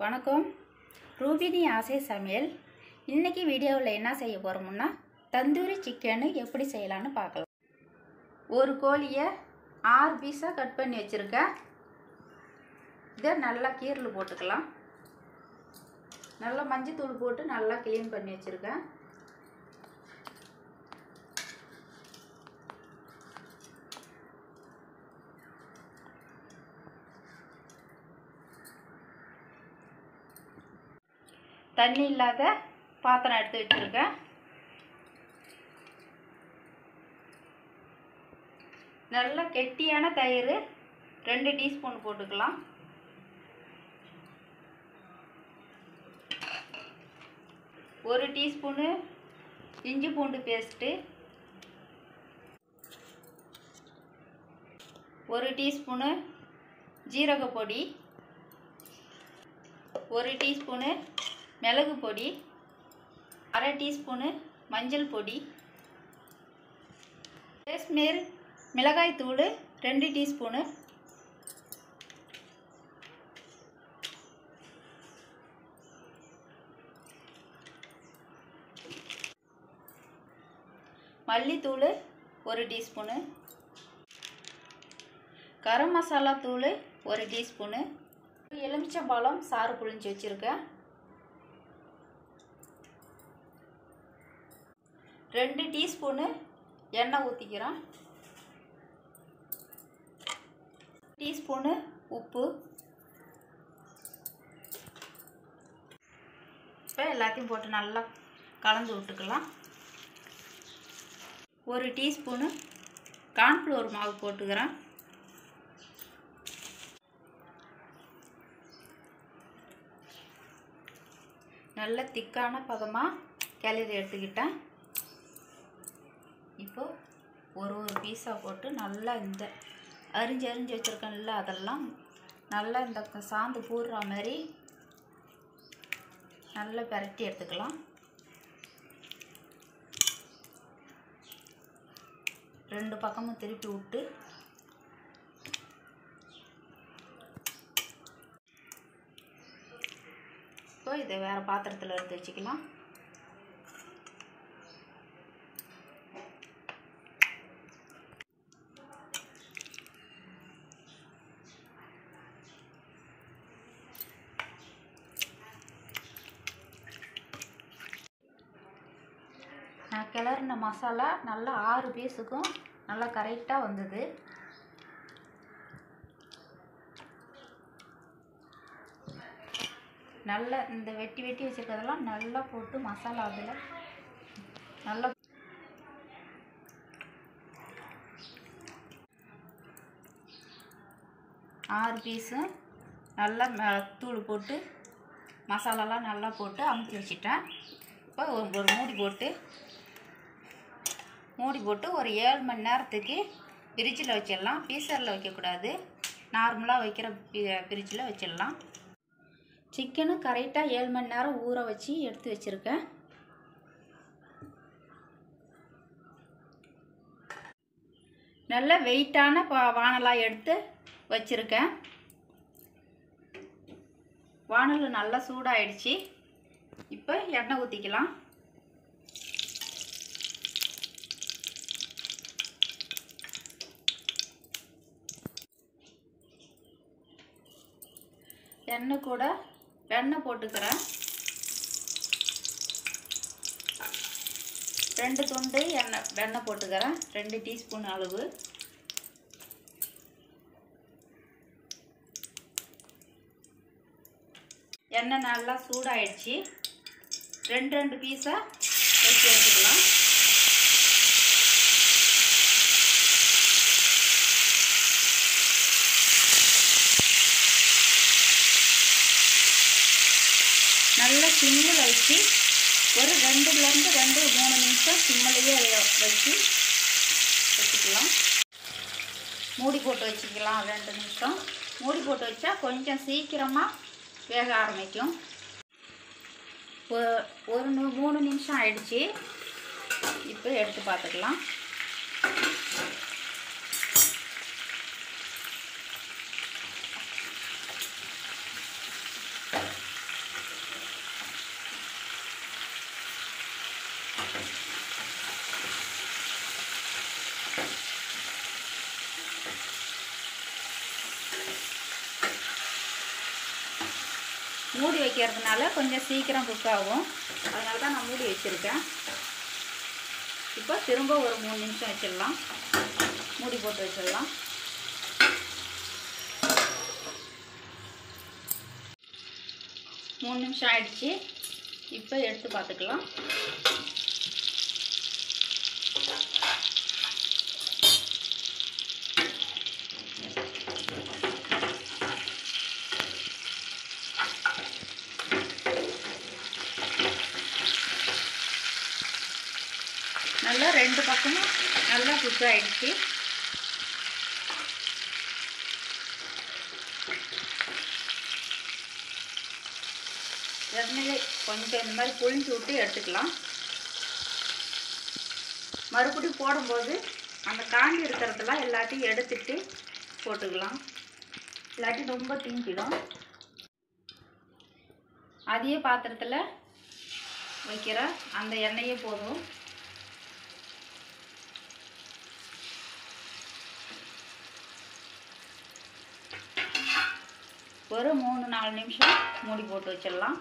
வணக்கம் ரூபினி ஆசை சமையல் இன்றைக்கி வீடியோவில் என்ன செய்ய போகிறோம்னா தந்தூரி சிக்கனு எப்படி செய்யலான்னு பார்க்கலாம் ஒரு கோழியை ஆறு பீஸாக கட் பண்ணி வச்சுருக்கேன் இதை நல்லா கீரல் போட்டுக்கலாம் நல்லா மஞ்சத்தூள் போட்டு நல்லா க்ளீன் பண்ணி வச்சுருக்கேன் தண்ணி இல்லாத பாத்திரம் எடுத்து வச்சுருக்கேன் நல்லா கெட்டியான தயிர் ரெண்டு டீஸ்பூன் போட்டுக்கலாம் ஒரு டீஸ்பூனு இஞ்சி பூண்டு பேஸ்ட்டு ஒரு டீஸ்பூனு ஜீரக பொடி ஒரு டீஸ்பூனு மிளகு பொடி அரை டீஸ்பூனு மஞ்சள் பொடி காஷ்மீர் மிளகாய் தூள் ரெண்டு டீஸ்பூனு மல்லித்தூள் ஒரு டீஸ்பூனு கரம் மசாலா தூள் ஒரு டீஸ்பூனு எலுமிச்சம்பழம் சாறு புழிஞ்சு வச்சுருக்கேன் ரெண்டு டீஸ்பூனு எண்ணெய் ஊற்றிக்கிறேன் டீஸ்பூனு உப்பு இப்போ எல்லாத்தையும் போட்டு நல்லா கலந்து விட்டுக்கலாம் ஒரு டீஸ்பூனு கார்ன்ஃப்ளவர் மாவு போட்டுக்கிறேன் நல்ல திக்கான பதமாக கிளறி எடுத்துக்கிட்டேன் இப்போ ஒரு ஒரு பீஸாக போட்டு நல்லா இந்த அரிஞ்சு அரிஞ்சு வச்சுருக்கேன்ல அதெல்லாம் நல்லா இந்த சாந்து பூடுற மாதிரி நல்லா பெரட்டி எடுத்துக்கலாம் ரெண்டு பக்கமும் திருப்பி விட்டு இப்போ இதை வேறு பாத்திரத்தில் எடுத்து வச்சுக்கலாம் நான் கிளறின மசாலா நல்லா ஆறு பீஸுக்கும் நல்லா கரெக்டாக வந்தது நல்லா இந்த வெட்டி வெட்டி வச்சுருக்கிறதெல்லாம் நல்லா போட்டு மசாலா அதில் நல்லா ஆறு பீஸும் நல்லா ம- தூள் போட்டு மசாலாலாம் நல்லா போட்டு அமுத்தி வச்சிட்டேன் இப்போ ஒரு ஒரு மூடி போட்டு மூடி போட்டு ஒரு ஏழு மணி நேரத்துக்கு ஃப்ரிட்ஜில் வச்சிடலாம் பீசரில் வைக்கக்கூடாது நார்மலாக வைக்கிற ஃப்ரிட்ஜில் வச்சிடலாம் சிக்கனும் கரெக்டாக ஏழு மணி நேரம் ஊற வச்சு எடுத்து வச்சுருக்கேன் நல்ல வெயிட்டான பா வானலாக எடுத்து வச்சுருக்கேன் வானல் நல்லா சூடாயிடுச்சு இப்போ எண்ணெய் ஊற்றிக்கலாம் எண்ணெய் கூட வெண்ணெய் போட்டுக்கிறேன் ரெண்டு துண்டு எண்ணெய் வெண்ணெய் போட்டுக்கிறேன் ரெண்டு டீஸ்பூன் அளவு எண்ணெய் நல்லா சூடாயிடுச்சு ரெண்டு ரெண்டு பீஸாக வச்சு எடுத்துக்கலாம் நல்லா சிம்மில் வச்சு ஒரு ரெண்டுலேருந்து ரெண்டு மூணு நிமிஷம் சிம்மிலேயே வச்சு வச்சுக்கலாம் மூடி போட்டு வச்சுக்கலாம் ரெண்டு நிமிஷம் மூடி போட்டு வச்சா கொஞ்சம் சீக்கிரமாக வேக ஆரம்பிக்கும் ஒ- ஒரு நு- மூணு நிமிஷம் ஆயிடுச்சு இப்போ எடுத்து பார்த்துக்கலாம் மூடி வைக்கிறதுனால கொஞ்சம் சீக்கிரம் குக் ஆகும் அதனால தான் நான் மூடி வச்சுருக்கேன் இப்போ திரும்ப ஒரு மூணு நிமிஷம் வச்சிடலாம் மூடி போட்டு வச்சிடலாம் மூணு நிமிஷம் ஆயிடுச்சு இப்போ எடுத்து பார்த்துக்கலாம் நல்லா ரெண்டு பக்கமும் நல்லா குக் ஆயிடுச்சு எண்ணெயை கொஞ்சம் இந்த மாதிரி புழிஞ்சு விட்டு எடுத்துக்கலாம் மறுபடியும் போடும்போது அந்த காண்டி இருக்கிறதெல்லாம் எல்லாத்தையும் எடுத்துட்டு போட்டுக்கலாம் இல்லாட்டி ரொம்ப தீஞ்சிடும் அதே பாத்திரத்தில் வைக்கிற அந்த எண்ணெயே போதும் ஒரு மூணு நாலு நிமிஷம் மூடி போட்டு வச்சிடலாம்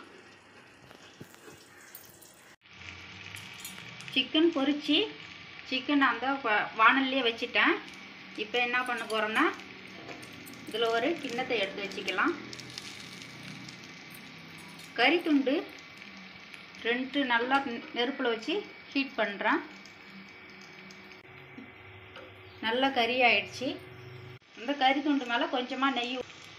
சிக்கன் பொரிச்சு சிக்கன் அந்த வா- வாணல்லையே வச்சுட்டேன் இப்போ என்ன பண்ண போகிறோன்னா இதில் ஒரு கிண்ணத்தை எடுத்து வச்சுக்கலாம் கறி துண்டு ரெண்டு நல்லா நெருப்பில் வச்சு ஹீட் பண்ணுறேன் நல்லா கறி ஆயிடுச்சு இந்த கறி துண்டு மேலே கொஞ்சமாக நெய்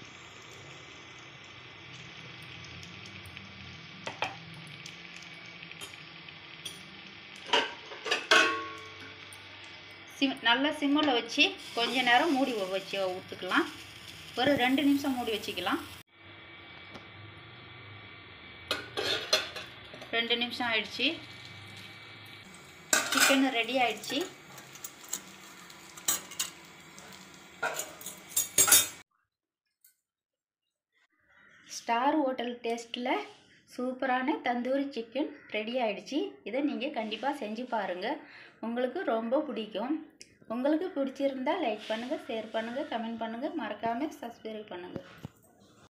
சிம் நல்லா சிம்மில் வச்சு கொஞ்ச நேரம் மூடி வ- வச்சு விட்டுக்கலாம் ஒரு ரெண்டு நிமிஷம் மூடி வச்சுக்கலாம் ரெண்டு நிமிஷம் ஆயிடுச்சு சிக்கன் ரெடி ஆயிடுச்சு ஸ்டார் ஹோட்டல் டேஸ்ட்டில் சூப்பரான தந்தூரி சிக்கன் ரெடி ஆயிடுச்சு இதை நீங்கள் கண்டிப்பாக செஞ்சு பாருங்கள் உங்களுக்கு ரொம்ப பிடிக்கும் உங்களுக்கு பிடிச்சிருந்தா லைக் பண்ணுங்கள் ஷேர் பண்ணுங்கள் கமெண்ட் பண்ணுங்கள் மறக்காமல் சப்ஸ்கிரைப் பண்ணுங்கள்